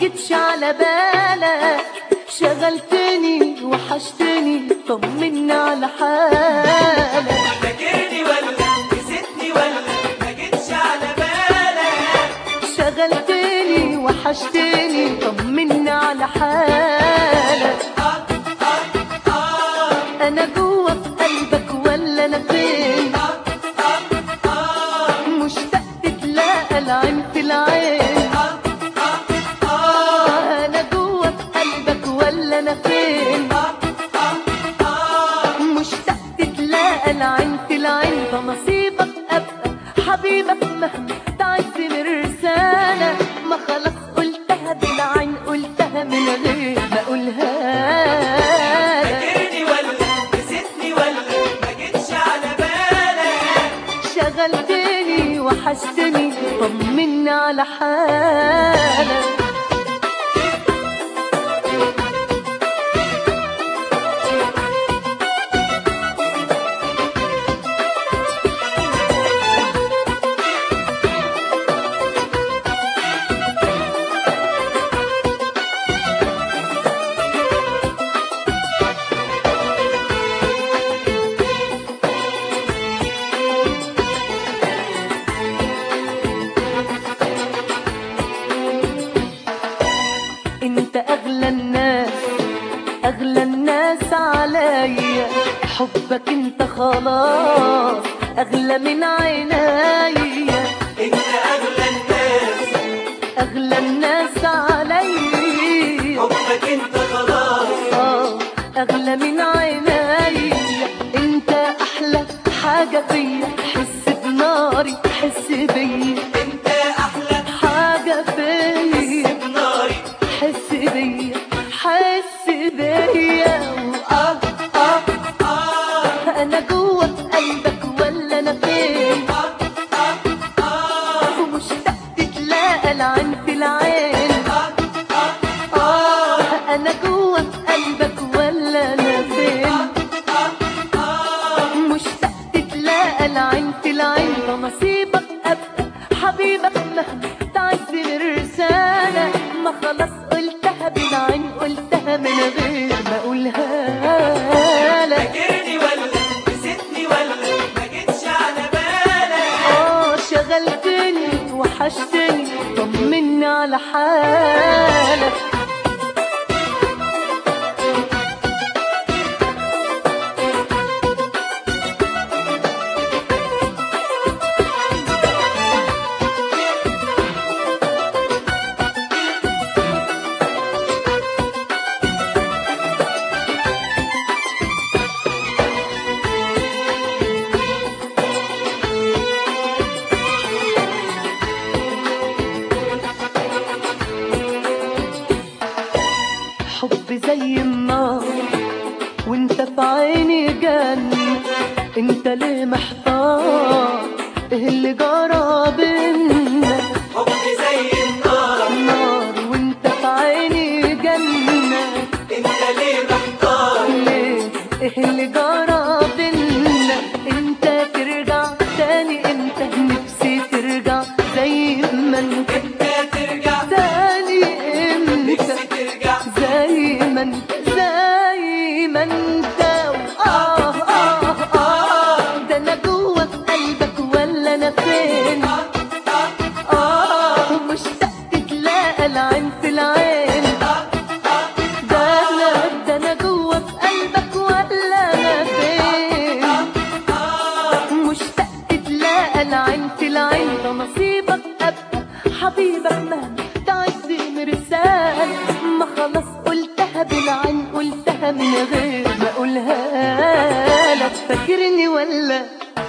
جيتش على بالك شغلتني وحشتني طمني على حالك فاكرني ولا نسيتني ولا ما جيتش على بالك شغلتني وحشتني طمني على حالك انا جوه في قلبك ولا انا فين مشتاق تتلاقى العين في العين انا جوه في قلبك ولا انا فين مشتاق تتلاقى العين في العين ده نصيبك ابقى حبيبك مهما تعز من رسالة ما خلاص قلتها بالعين قلتها من غير ما اقولها لك. فاكرني ولا نسيتني ولا ما جيتش على بالك شغلتني وحشتني طمني على حالك انت اغلى الناس اغلى الناس عليا حبك انت خلاص اغلى من عينيا انت اغلى الناس اغلى الناس عليا حبك انت خلاص آه، اغلى من عينيا انت احلى حاجه فيا حس بناري حس بيا انت احلى حاجه فيا ناري حس بيا حس بيا وآه آه آه أنا جوه في قلبك ولا أنا فين ومشتاق تتلاقى العين في العين آه أنا جوه في قلبك ولا أنا فين مشتاق تتلاقى العين في العين ده نصيبك أبقى حبيبك مهما تعز من رسالة ما خلاص قلتها بالعين قلتها من غير ما أقولها لك فاكرني ولا نسيتني ولا ما جيتش على بالك آه شغلتني وحشتني طمني على حالك حب زي النار وانت في عيني جنة انت ليه محتار ايه اللي جرى بينا حبي زي النار نار وانت في عيني جنة انت ليه محتار ليه ايه اللي جرى بينا انت ترجع تاني انت نفسي ترجع زي ما انت انت ترجع تاني انت نفسي ترجع زي ما انت زي ما انت آه آه آه ده انا جوه في قلبك ولا انا فين آه ومشتاق تتلاقى العين في العين ده انا ده انا جوه في قلبك ولا انا فين مشتاق تتلاقى العين في العين ده نصيبك ابقى حبيبك مهما تعز مرسال ما خلاص قلتها بالعين قلتها من غير ما اقولها لك فاكرني ولا